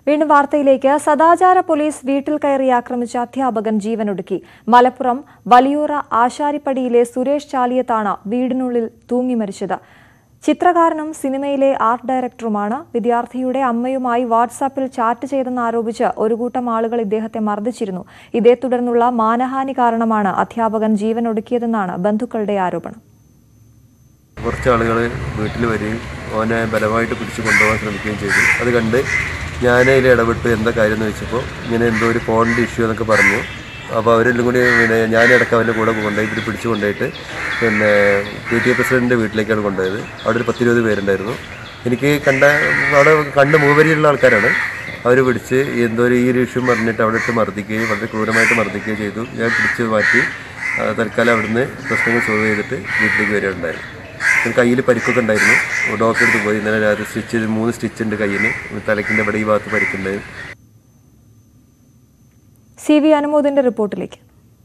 വീണ്ടും വാർത്തയിലേക്ക് സദാചാര പോലീസ് വീട്ടിൽ കയറി ആക്രമിച്ച അധ്യാപകൻ ജീവനൊടുക്കി മലപ്പുറം വലിയൂറ ആശാരിപ്പടിയിലെ സുരേഷ് ചാലിയത്താണ് വീടിനുള്ളിൽ തൂങ്ങി മരിച്ചത് ചിത്രകാരനും സിനിമയിലെ ആർട്ട് ഡയറക്ടറുമാണ് വിദ്യാർത്ഥിയുടെ അമ്മയുമായി വാട്സാപ്പിൽ ചാറ്റ് ചെയ്തെന്നാരോപിച്ച് ഒരു കൂട്ടം ആളുകൾ ഇദ്ദേഹത്തെ മർദ്ദിച്ചിരുന്നു ഇതേ തുടർന്നുള്ള മാനഹാനി കാരണമാണ് അധ്യാപകൻ ജീവനൊടുക്കിയതെന്നാണ് ബന്ധുക്കളുടെ ആരോപണം കുറച്ച് ആളുകൾ വീട്ടിൽ വരികയും ഓനെ ബലമായിട്ട് പിടിച്ചു കൊണ്ടുപോകാൻ ശ്രമിക്കുകയും ചെയ്തു അത് കണ്ട് ഞാൻ അതിൽ ഇടപെട്ട് എന്താ കാര്യം എന്ന് വെച്ചപ്പോൾ ഇങ്ങനെ എന്തോ ഒരു ഫോണിൻ്റെ ഇഷ്യൂ എന്നൊക്കെ പറഞ്ഞു അപ്പോൾ അവരെല്ലാം കൂടി പിന്നെ ഞാൻ ഇടയ്ക്ക് അവൻ്റെ കൂടെ കൊണ്ടുപോയി ഇവർ പിടിച്ചു കൊണ്ടുപോയിട്ട് പിന്നെ പി ടി എ പ്രസിഡൻറ്റിൻ്റെ വീട്ടിലേക്കാണ് കൊണ്ടുപോയത് അവിടെ ഒരു പത്തിരുപത് പേരുണ്ടായിരുന്നു എനിക്ക് കണ്ട അവിടെ കണ്ട് മൂവരിയുള്ള ആൾക്കാരാണ് അവർ പിടിച്ച് എന്തോ ഒരു ഈ ഒരു ഇഷ്യൂ പറഞ്ഞിട്ട് അവിടെ ഇട്ട് മർദ്ദിക്കുകയും വളരെ ക്രൂരമായിട്ട് മർദ്ദിക്കുകയും ചെയ്തു ഞാൻ പിടിച്ച് മാറ്റി ആ, തൽക്കാലം അവിടുന്ന് പ്രശ്നങ്ങൾ സോൾവ് ചെയ്തിട്ട് വീട്ടിലേക്ക് വരികയുണ്ടായിരുന്നു പിന്നെ കയ്യിൽ പരിക്കൊക്കെ ഉണ്ടായിരുന്നു ഡോക്ടറെ അടുത്ത് പോയി ഇന്നലെ രാത്രി സ്റ്റിച്ച് മൂന്ന് സ്റ്റിച്ച് ഉണ്ട് കയ്യിന് തലക്കിൻ്റെ ഇവിടെ ഈ ഭാഗത്ത് പരിക്കുണ്ടായിരുന്നു സി വി അനുമോദിന്റെ റിപ്പോർട്ടിലേക്ക്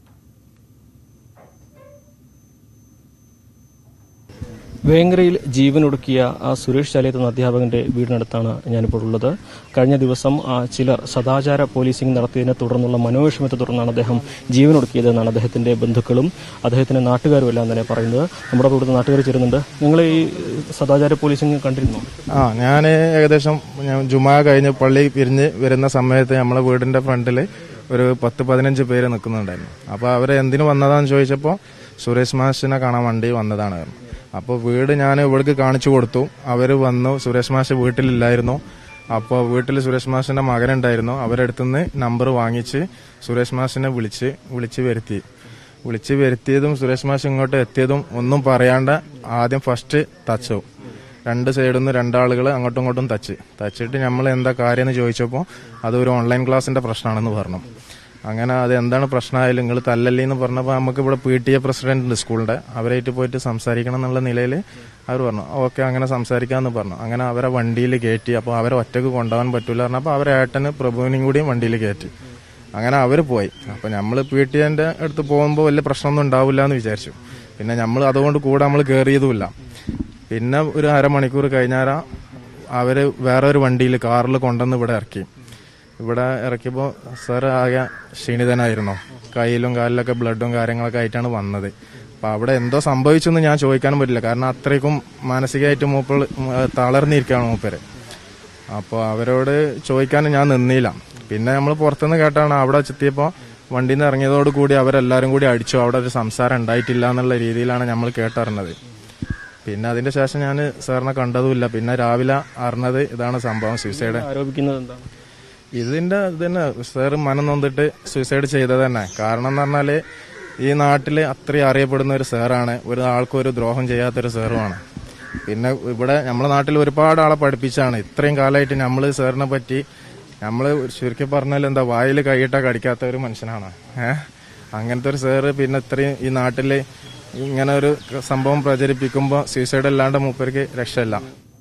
വേങ്ങരയിൽ ജീവനൊടുക്കിയ ആ സുരേഷ് ചാലിയത്ത് എന്ന അധ്യാപകന്റെ വീടിനടുത്താണ് ഞാനിപ്പോൾ ഉള്ളത് കഴിഞ്ഞ ദിവസം ആ, ചിലർ സദാചാര പോലീസിംഗ് നടത്തിയതിനെ തുടർന്നുള്ള മനോവിഷമത്തെ തുടർന്നാണ് അദ്ദേഹം ജീവനൊടുക്കിയതെന്നാണ് അദ്ദേഹത്തിന്റെ ബന്ധുക്കളും അദ്ദേഹത്തിന്റെ നാട്ടുകാരും എല്ലാം തന്നെ പറയുന്നത് നമ്മുടെ ഇവിടുത്തെ നാട്ടുകാർ ചേരുന്നുണ്ട് നിങ്ങൾ ഈ സദാചാര പോലീസിംഗ് കണ്ടിരുന്നു ആ ഞാൻ ഏകദേശം ഞാൻ ജുമാ കഴിഞ്ഞ് പള്ളി പിരിഞ്ഞ് വരുന്ന സമയത്ത് നമ്മളെ വീടിന്റെ ഫ്രണ്ടിൽ ഒരു പത്ത് പതിനഞ്ച് പേര് നിൽക്കുന്നുണ്ടായിരുന്നു അപ്പോൾ അവരെ എന്തിനു വന്നതാന്ന് ചോദിച്ചപ്പോൾ സുരേഷ് മാഷിനെ കാണാൻ വേണ്ടി വന്നതാണ് പറഞ്ഞു. അപ്പോൾ വീട് ഞാൻ ഇവിടേക്ക് കാണിച്ചു കൊടുത്തു അവർ വന്നു സുരേഷ് മാഷ് വീട്ടിലില്ലായിരുന്നു അപ്പോൾ വീട്ടിൽ സുരേഷ് മാഷിന്റെ മകനുണ്ടായിരുന്നു അവരെടുത്തുനിന്ന് നമ്പർ വാങ്ങിച്ച് സുരേഷ് മാഷിനെ വിളിച്ച് വിളിച്ച് വരുത്തി വിളിച്ച് വരുത്തിയതും സുരേഷ് മാഷ് ഇങ്ങോട്ട് എത്തിയതും ഒന്നും പറയാണ്ട് ആദ്യം ഫസ്റ്റ് തച്ചു രണ്ട് സൈഡിൽ നിന്ന് രണ്ടാളുകൾ അങ്ങോട്ടും ഇങ്ങോട്ടും തച്ച് തച്ചിട്ട് നമ്മൾ എന്താ കാര്യം എന്ന് ചോദിച്ചപ്പോൾ അതൊരു ഓൺലൈൻ ക്ലാസ്സിന്റെ പ്രശ്നമാണെന്ന് പറഞ്ഞു അങ്ങനെ അത് എന്താണ് പ്രശ്നമായാലും നിങ്ങൾ തല്ലല്ലേ എന്ന് പറഞ്ഞപ്പോൾ നമുക്ക് ഇവിടെ പി ടി എ പ്രസിഡന്റ് ഉണ്ട് സ്കൂളിന്റെ അവരായിട്ട് പോയിട്ട് സംസാരിക്കണം എന്നുള്ള നിലയിൽ അവർ പറഞ്ഞു ഓക്കെ അങ്ങനെ സംസാരിക്കാമെന്ന് പറഞ്ഞു അങ്ങനെ അവരെ വണ്ടിയിൽ കയറ്റി അപ്പോൾ അവരെ ഒറ്റക്ക് കൊണ്ടുപോകാൻ പറ്റൂല പറഞ്ഞപ്പോൾ അവരെ ഏട്ടന് പ്രഭുവിനെയും കൂടിയും വണ്ടിയിൽ കയറ്റി അങ്ങനെ അവർ പോയി അപ്പൊ നമ്മൾ പി ടി എന്റെ അടുത്ത് പോകുമ്പോൾ വലിയ പ്രശ്നമൊന്നും ഉണ്ടാവില്ല എന്ന് വിചാരിച്ചു പിന്നെ നമ്മൾ അതുകൊണ്ട് കൂടെ നമ്മൾ കയറിയതുമില്ല പിന്നെ ഒരു അരമണിക്കൂർ കഴിഞ്ഞാൽ അവര് വേറെ ഒരു വണ്ടിയിൽ കാറിൽ കൊണ്ടുവന്ന് ഇവിടെ ഇറക്കി ഇവിടെ ഇറക്കിയപ്പോൾ സാർ ആകെ ക്ഷീണിതനായിരുന്നു കയ്യിലും കാലിലൊക്കെ ബ്ലഡും കാര്യങ്ങളൊക്കെ ആയിട്ടാണ് വന്നത് അപ്പൊ അവിടെ എന്തോ സംഭവിച്ചെന്ന് ഞാൻ ചോദിക്കാനും പറ്റില്ല കാരണം അത്രയ്ക്കും മാനസികമായിട്ട് മൂപ്പൾ തളർന്നിരിക്കുകയാണ് മൂപ്പര് അപ്പോൾ അവരോട് ചോദിക്കാൻ ഞാൻ നിന്നില്ല പിന്നെ നമ്മൾ പുറത്തുനിന്ന് കേട്ടാണ് അവിടെ എത്തിയപ്പോൾ വണ്ടിയിൽ നിന്ന് ഇറങ്ങിയതോട് കൂടി അവരെല്ലാരും കൂടി അടിച്ചു അവിടെ ഒരു സംസാരം ഉണ്ടായിട്ടില്ല എന്നുള്ള രീതിയിലാണ് നമ്മൾ കേട്ടറിഞ്ഞത് പിന്നെ അതിന്റെ ശേഷം ഞാൻ സാറിനെ കണ്ടതുമില്ല പിന്നെ രാവിലെ അറിഞ്ഞത് ഇതാണ് സംഭവം സൂസൈഡ് ആരോപിക്കുന്നത് എന്താണ് ഇതിന്റെ ഇത് തന്നെ സാർ മനം നൊന്നിട്ട് സൂസൈഡ് ചെയ്തത് തന്നെ കാരണം എന്ന് പറഞ്ഞാല് ഈ നാട്ടില് അത്രയും അറിയപ്പെടുന്ന ഒരു സാറാണ് ഒരു ആൾക്കും ഒരു ദ്രോഹം ചെയ്യാത്തൊരു സാറുമാണ് പിന്നെ ഇവിടെ നമ്മളെ നാട്ടിൽ ഒരുപാട് ആളെ പഠിപ്പിച്ചാണ് ഇത്രയും കാലമായിട്ട് നമ്മൾ സാറിനെ പറ്റി നമ്മൾ ചുരുക്കി പറഞ്ഞാൽ എന്താ വായിൽ കൈയിട്ടാ കടിക്കാത്ത ഒരു മനുഷ്യനാണ് ഏഹ് അങ്ങനത്തെ ഒരു സാറ് പിന്നെ ഇത്രയും ഈ നാട്ടില് ഇങ്ങനെ ഒരു സംഭവം പ്രചരിപ്പിക്കുമ്പോൾ സൂസൈഡ് അല്ലാണ്ട് മൂപ്പർക്ക് രക്ഷയില്ല